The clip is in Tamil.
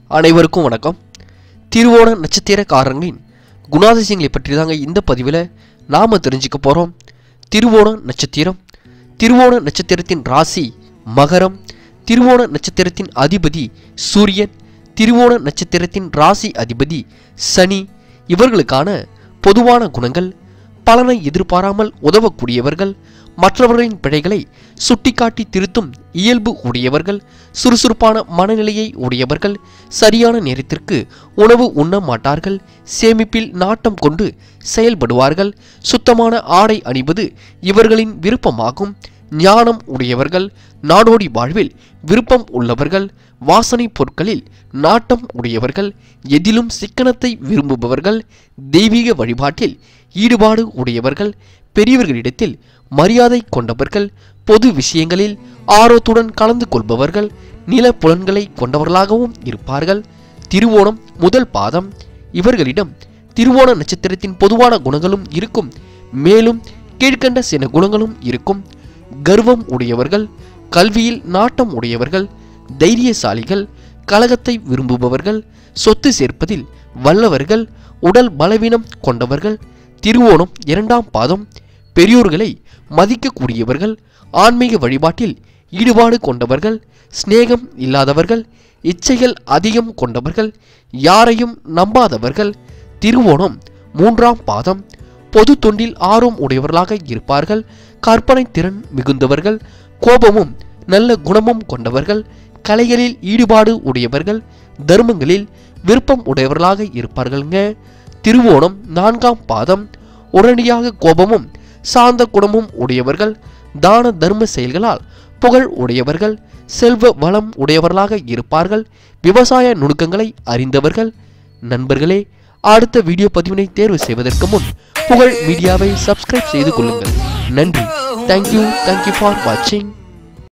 அனைவருக்கும் வணக்கம் திருவோண நட்சத்திரக்காரங்களின் குணாதிசயங்களை பற்றி தாங்க இந்த பதிவில் நாம் தெரிஞ்சுக்க போகிறோம் திருவோண நட்சத்திரம் திருவோண நட்சத்திரத்தின் ராசி மகரம் திருவோண நட்சத்திரத்தின் அதிபதி சூரியன் திருவோண நட்சத்திரத்தின் ராசி அதிபதி சனி இவர்களுக்கான பொதுவான குணங்கள் பலனை எதிர்பாராமல் உதவக்கூடியவர்கள் மற்றவர்களின் பிழைகளை சுட்டிக்காட்டி திருத்தும் இயல்பு உடையவர்கள் சுறுசுறுப்பான மனநிலையை உடையவர்கள் சரியான நேரத்திற்கு உணவு உண்ண மாட்டார்கள் சேமிப்பில் நாட்டம் கொண்டு செயல்படுவார்கள் சுத்தமான ஆடை அணிவது இவர்களின் விருப்பமாகும் ஞானம் உடையவர்கள் நாடோடி வாழ்வில் விருப்பம் உள்ளவர்கள் வாசனை பொருட்களில் நாட்டம் உடையவர்கள் எதிலும் சிக்கனத்தை விரும்புபவர்கள் தெய்வீக வழிபாட்டில் ஈடுபாடு உடையவர்கள் பெரியவர்களிடத்தில் மரியாதை கொண்டவர்கள் பொது விஷயங்களில் ஆர்வத்துடன் கலந்து கொள்பவர்கள் நில புலன்களை கொண்டவர்களாகவும் இருப்பார்கள் திருவோணம் முதல் பாதம் இவர்களிடம் திருவோண நட்சத்திரத்தின் பொதுவான குணங்களும் இருக்கும் மேலும் கீழ்க்கண்ட சில குணங்களும் இருக்கும் கர்வம் உடையவர்கள் கல்வியில் நாட்டம் உடையவர்கள் தைரியசாலிகள் கலகத்தை விரும்புபவர்கள் சொத்து சேர்ப்பதில் வல்லவர்கள் உடல் பலவீனம் கொண்டவர்கள் திருவோணம் இரண்டாம் பாதம் பெரியோர்களை மதிக்கக்கூடியவர்கள் ஆன்மீக வழிபாட்டில் ஈடுபாடு கொண்டவர்கள் சிநேகம் இல்லாதவர்கள் இச்சைகள் அதிகம் கொண்டவர்கள் யாரையும் நம்பாதவர்கள் திருவோணம் மூன்றாம் பாதம் பொது தொண்டில் ஆர்வம் உடையவர்களாக இருப்பார்கள் கற்பனை திறன் மிகுந்தவர்கள் கோபமும் நல்ல குணமும் கொண்டவர்கள் கலைகளில் ஈடுபாடு உடையவர்கள் தர்மங்களில் விருப்பம் உடையவர்களாக இருப்பார்கள்ங்க திருவோணம் நான்காம் பாதம் உடனடியாக கோபமும் சாந்த குணமும் உடையவர்கள் தான தர்ம செயல்களால் புகழ் உடையவர்கள் செல்வ வளம் உடையவர்களாக இருப்பார்கள் விவசாய நுணுக்கங்களை அறிந்தவர்கள் நண்பர்களே அடுத்த வீடியோ பதிவினை தேர்வு செய்வதற்கு முன் புகழ் மீடியாவை சப்ஸ்கிரைப் செய்து கொள்ளுங்கள் நன்றி தேங்க்யூ தேங்க்யூ ஃபார் வாட்சிங்